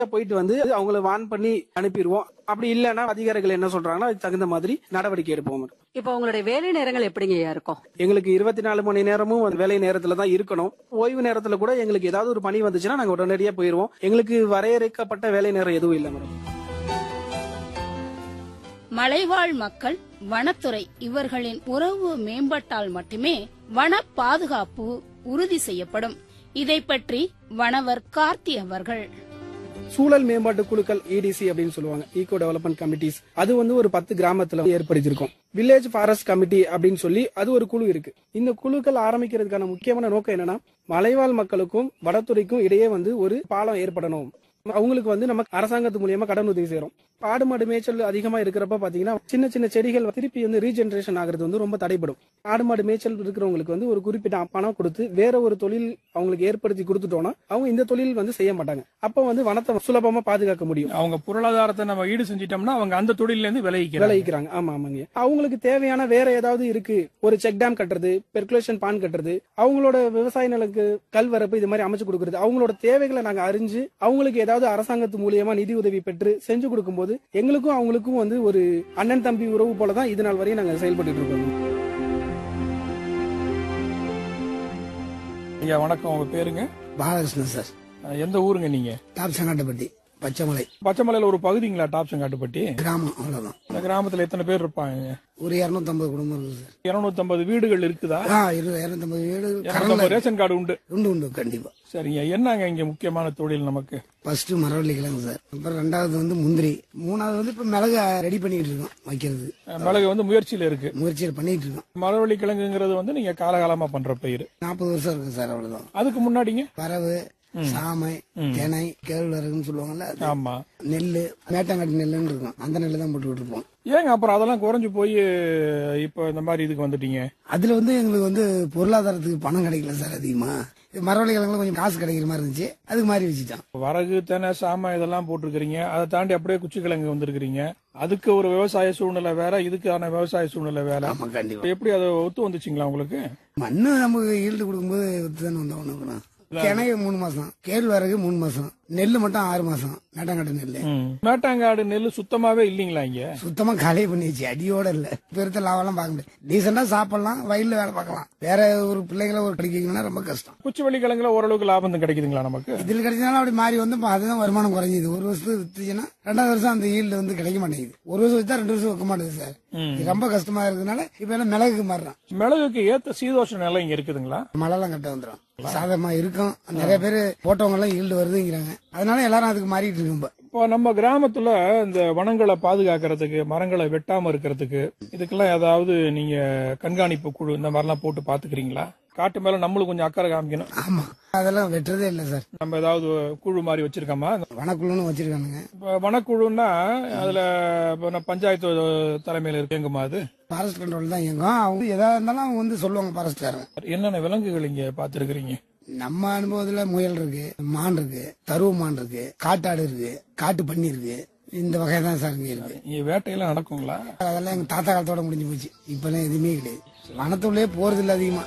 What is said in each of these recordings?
போயிட்டு வந்து அவங்கள வான் பண்ணி அனுப்பிடுவோம் அப்படி இல்லைன்னா அதிகாரிகள் என்ன சொல்றாங்கன்னா அதுக்கு தகுந்த மாதிரி நடவடிக்கை எடுப்போம் இப்ப உங்களுடைய வேலை நேரங்கள் எப்படிங்கய்யா இருக்கும் எங்களுக்கு இருபத்தி நாலு மணி நேரமும் அந்த வேலை நேரத்துல தான் இருக்கணும் ஓய்வு நேரத்துல கூட எங்களுக்கு ஏதாவது ஒரு பணி வந்துச்சுன்னா நாங்க உடனடியா போயிருவோம் எங்களுக்கு வரையறுக்கப்பட்ட வேலை நேரம் எதுவும் இல்லை மேடம் மலைவாழ் மக்கள் வனத்துறை இவர்களின் உறவு மேம்பட்டால் மட்டுமே வன பாதுகாப்பு உறுதி செய்யப்படும் இதை பற்றி வனவர் கார்த்தி அவர்கள் சூழல் மேம்பாட்டு குழுக்கள் இடிசி அப்படின்னு சொல்லுவாங்க ஈகோ டெவலப்மெண்ட் கமிட்டிஸ் அது வந்து ஒரு பத்து கிராமத்துல ஏற்படுத்தியிருக்கோம் வில்லேஜ் ஃபாரஸ்ட் கமிட்டி அப்படின்னு சொல்லி அது ஒரு குழு இருக்கு இந்த குழுக்கள் ஆரம்பிக்கிறதுக்கான முக்கியமான நோக்கம் என்னன்னா மலைவாழ் மக்களுக்கும் வனத்துறைக்கும் இடையே வந்து ஒரு பாலம் ஏற்படணும் அவங்களுக்கு வந்து நம்ம அரசாங்கத்து மூலியமா கடன் உதவி செய்யறோம் ஆடு மாடு மேய்ச்சல் அதிகமா இருக்கிறப்ப பாத்தீங்கன்னா சின்ன சின்ன செடிகள் திருப்பி வந்து ரீஜெனரேஷன் ஆகுறது வந்து ரொம்ப தடைப்படும் ஆடு மாடு மேய்ச்சல் இருக்கிறவங்களுக்கு வந்து ஒரு குறிப்பிட்ட பணம் கொடுத்து வேற ஒரு தொழில் அவங்களுக்கு ஏற்படுத்தி கொடுத்துட்டோம்னா அவங்க இந்த தொழில் வந்து செய்ய மாட்டாங்க அப்ப வந்து வனத்தை சுலபமா பாதுகாக்க முடியும் அவங்க பொருளாதாரத்தை நம்ம ஈடு செஞ்சிட்டோம்னா அவங்க அந்த தொழில இருந்து விலகிக்கிறாங்க விளைவிக்கிறாங்க ஆமா ஆமாங்க அவங்களுக்கு தேவையான வேற ஏதாவது இருக்கு ஒரு செக் டேம் கட்டுறது பெர்குலேஷன் பான் கட்டுறது அவங்களோட விவசாய நிலக்கு கல்வரப்பு இது மாதிரி அமைச்சு கொடுக்கறது அவங்களோட தேவைகளை நாங்க அறிஞ்சு அவங்களுக்கு ஏதாவது அரசாங்கத்து மூலியமா நிதி உதவி பெற்று செஞ்சு கொடுக்கும்போது எங்களுக்கும் அவங்களுக்கும் வந்து ஒரு அண்ணன் தம்பி உறவு போல தான் இது நாள் வரையும் நாங்க செயல்பட்டு இருக்கோம் ஐயா வணக்கம் உங்க பேருங்க பாலகிருஷ்ணன் சார் அஹ், எந்த ஊருங்க நீங்க டாப் சங்காட்டப்பட்டி பச்சைமலை பச்சைமலையில ஒரு பகுதிங்களா டாப்சன் காட்டுப்பட்டி கிராமம் அவ்வளவுதான் இந்த கிராமத்துல எத்தனை பேர் இருப்பாங்க ஒரு இரநூத்தம்பது குடும்பம் இருக்கு சார் இருநூத்தி வீடுகள் இருக்குதா ஆ இரு இரநூத்தம்பது வீடு கரண்ட்ல இருநூத்தம்பது ரேஷன் கார்டு உண்டு உண்டு உண்டு கண்டிப்பா சரிங்க என்னங்க இங்க முக்கியமான தொழில் நமக்கு ஃபர்ஸ்ட் மரவள்ளி கிழங்கு சார் அப்புறம் ரெண்டாவது வந்து முந்திரி மூணாவது வந்து இப்ப மிளகு ரெடி பண்ணிட்டு இருக்கோம் வைக்கிறது அஹ், மிளகு வந்து முயற்சியில இருக்கு முயற்சியில் பண்ணிட்டு இருக்கோம் மரவள்ளி கிழங்குங்கிறது வந்து நீங்க காலகாலமா பண்ற பயிர் நாற்பது வருஷம் இருக்கு சார் அவ்வளவுதான் அதுக்கு முன்னாடிங்க பறவு சாமை திணை கேழ்வரகுன்னு சொல்லுவாங்கல்ல அது. ஆமா நெல்லு மேட்டங்காட்டு நெல்லுன்னு இருக்கும் அந்த நெல்லு தான் போட்டுக்கிட்டு இருப்போம் ஏங்க அப்புறம் அதெல்லாம் குறைஞ்சு போய் இப்போ இந்த மாதிரி இதுக்கு வந்துட்டீங்க அதுல வந்து எங்களுக்கு வந்து பொருளாதாரத்துக்கு பணம் கிடைக்கல சார் அதிகமா இது மரவள்ளி கிழங்குல கொஞ்சம் காசு கிடைக்கிற மாதிரி இருந்துச்சு அதுக்கு மாதிரி வச்சுட்டோம் வரகு தெனை சாமை இதெல்லாம் போட்டிருக்கிறீங்க அதை தாண்டி அப்படியே குச்சிக்கிழங்கு வந்திருக்கிறீங்க அதுக்கு ஒரு விவசாய சூழ்நிலை வேற இதுக்கான விவசாய சூழ்நிலை வேற ஆமா கண்டிப்பா எப்படி அது ஒத்து வந்துச்சுங்களா உங்களுக்கு மண்ணு நமக்கு ஈல்டு கொடுக்கும்போது வித்து தானே வந்தோம் ஒண்ணு கிணை மூணு மாசம் கேழ்வரகு மூணு மாசம் நெல்லு மட்டும் ஆறு மாசம் நட்டங்காட்டு நெல்லு மேட்டாங்காடு நெல் சுத்தமாவே இல்லீங்களா இங்க சுத்தமா காலி பண்ணிடுச்சு அடியோட இல்ல பெருத்த லாபம்லாம் பார்க்க முடியாது டீசெண்டா சாப்பிடலாம் வயல்ல வேலை பார்க்கலாம் வேற ஒரு பிள்ளைகளை ஒரு படிக்க வைக்கணும்னா ரொம்ப கஷ்டம் குச்சிவள்ளி கிழங்குல ஓரளவுக்கு லாபம் தான் கிடைக்குதுங்களா நமக்கு இதில் கிடைச்சனால அப்படி மாறி வந்து இப்ப அதுதான் வருமானம் குறைஞ்சிது ஒரு வருஷத்துக்கு வித்துச்சுன்னா ரெண்டாவது வருஷம் அந்த ஈல்டு வந்து கிடைக்க மாட்டேங்குது ஒரு வருஷம் வச்சா ரெண்டு வருஷம் வைக்க மாட்டேங்குது சார் இது ரொம்ப கஷ்டமா இருக்கிறதுனால இப்ப எல்லாம் மிளகுக்கு மாறுறான் மிளகுக்கு ஏத்த சீதோஷ நிலை இங்க இருக்குதுங்களா மழைலாம் கட்ட வந்துடும் சாதகமா இருக்கும் நிறைய பேர் போட்டவங்க எல்லாம் ஈல்டு வருதுங்கிறாங்க அதனால எல்லாரும் அதுக்கு மாறிட்டு இருக்கு இப்ப. இப்போ நம்ம கிராமத்துல இந்த வனங்களை பாதுகாக்கிறதுக்கு மரங்களை வெட்டாம இருக்கிறதுக்கு இதுக்கெல்லாம் ஏதாவது நீங்க கண்காணிப்பு குழு இந்த மாதிரிலாம் போட்டு பாத்துக்கிறீங்களா காட்டு மேல நம்மளும் கொஞ்சம் அக்கறை காமிக்கணும் ஆமா அதெல்லாம் வெட்டுறதே இல்ல சார் நம்ம ஏதாவது குழு மாதிரி வச்சிருக்கோமா வனக்குழுன்னு வச்சிருக்கானுங்க இப்போ வனக்குழுன்னா அதுல இப்போ நான் பஞ்சாயத்து தலைமையில இருக்குங்கம்மா அது ஃபாரஸ்ட் கண்ட்ரோல் தான் இயங்கும் அவங்க எதா இருந்தாலும் அவங்க வந்து சொல்லுவாங்க ஃபாரஸ்ட்காரங்க என்னென்ன விலங்குகள் இங்க பாத்துருக்கீங்க நம்ம அனுபவத்துல முயல் இருக்கு மான் இருக்கு தருவ மான் இருக்கு காட்டாடு இருக்கு காட்டு பன்னி இருக்கு இந்த வகை தான் சார் இங்க இருக்கு இங்க வேட்டையெல்லாம் நடக்குங்களா அதெல்லாம் எங்க தாத்தா காலத்தோட முடிஞ்சு போச்சு இப்பெல்லாம் எதுவுமே கிடையாது வனத்துள்ளே போறது இல்ல அதிகமா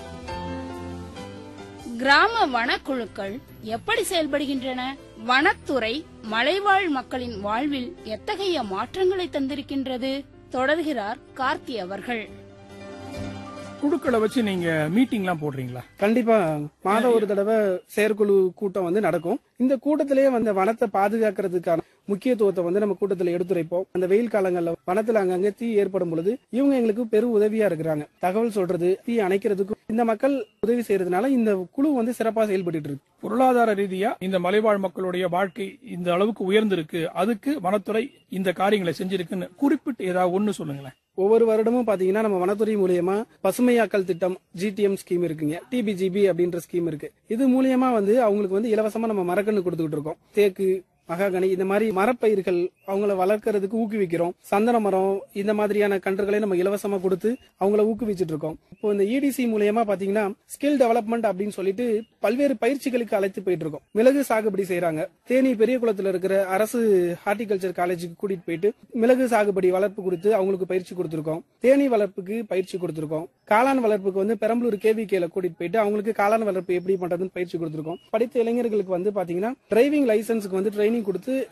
கிராம வனக்குழுக்கள் எப்படி செயல்படுகின்றன வனத்துறை மலைவாழ் மக்களின் வாழ்வில் எத்தகைய மாற்றங்களை தந்திருக்கின்றது தொடர்கிறார் கார்த்தி அவர்கள் குழுக்களை வச்சு நீங்க மீட்டிங்லாம் போடுறீங்களா கண்டிப்பா மாதம் ஒரு தடவை செயற்குழு கூட்டம் வந்து நடக்கும் இந்த கூட்டத்திலேயே வந்து வனத்தை பாதுகாக்கிறதுக்கான முக்கியத்துவத்தை வந்து நம்ம கூட்டத்தில் எடுத்துரைப்போம் அந்த வெயில் காலங்கள்ல வனத்துல அங்கங்க தீ ஏற்படும் பொழுது இவங்க எங்களுக்கு பெரும் உதவியா இருக்கிறாங்க தகவல் சொல்றது தீ அணைக்கிறதுக்கும் இந்த மக்கள் உதவி செய்யறதுனால இந்த குழு வந்து சிறப்பா செயல்பட்டு இருக்கு பொருளாதார ரீதியா இந்த மலைவாழ் மக்களுடைய வாழ்க்கை இந்த அளவுக்கு உயர்ந்திருக்கு அதுக்கு வனத்துறை இந்த காரியங்களை செஞ்சிருக்குன்னு குறிப்பிட்டு ஏதாவது ஒண்ணு சொல்லுங்களேன் ஒவ்வொரு வருடமும் பாத்தீங்கன்னா நம்ம வனத்துறை மூலியமா பசுமையாக்கல் திட்டம் ஜிடிஎம் ஸ்கீம் இருக்குங்க டிபிஜிபி அப்படின்ற ஸ்கீம் இருக்கு இது மூலியமா வந்து அவங்களுக்கு வந்து இலவசமா நம்ம மரக்கன்று கொடுத்துக்கிட்டு இருக்கோம் தேக்கு மகாகனி இந்த மாதிரி மரப்பயிர்கள் அவங்கள வளர்க்கறதுக்கு ஊக்குவிக்கிறோம் சந்தன மரம் இந்த மாதிரியான கன்றுகளை நம்ம இலவசமா கொடுத்து அவங்கள ஊக்குவிச்சிட்டு இருக்கோம் இப்போ இந்த இடிசி மூலியமா பாத்தீங்கன்னா ஸ்கில் டெவலப்மெண்ட் அப்படின்னு சொல்லிட்டு பல்வேறு பயிற்சிகளுக்கு அழைத்து போயிட்டு இருக்கோம் மிளகு சாகுபடி செய்யறாங்க தேனி பெரிய குளத்துல இருக்கிற அரசு ஹார்டிகல்ச்சர் காலேஜுக்கு கூட்டிட்டு போயிட்டு மிளகு சாகுபடி வளர்ப்பு கொடுத்து அவங்களுக்கு பயிற்சி கொடுத்திருக்கோம் தேனி வளர்ப்புக்கு பயிற்சி கொடுத்திருக்கோம் காளான் வளர்ப்புக்கு வந்து பெரம்பலூர் கேவிகேல கூட்டிட்டு போயிட்டு அவங்களுக்கு காளான் வளர்ப்பு எப்படி பண்றதுன்னு பயிற்சி கொடுத்திருக்கோம் படித்த இளைஞர்களுக்கு வந்து பாத்தீங்கன்னா டிரைவிங் லைசன்ஸ்க்கு வந்து ட்ரைனிங் கொடுத்து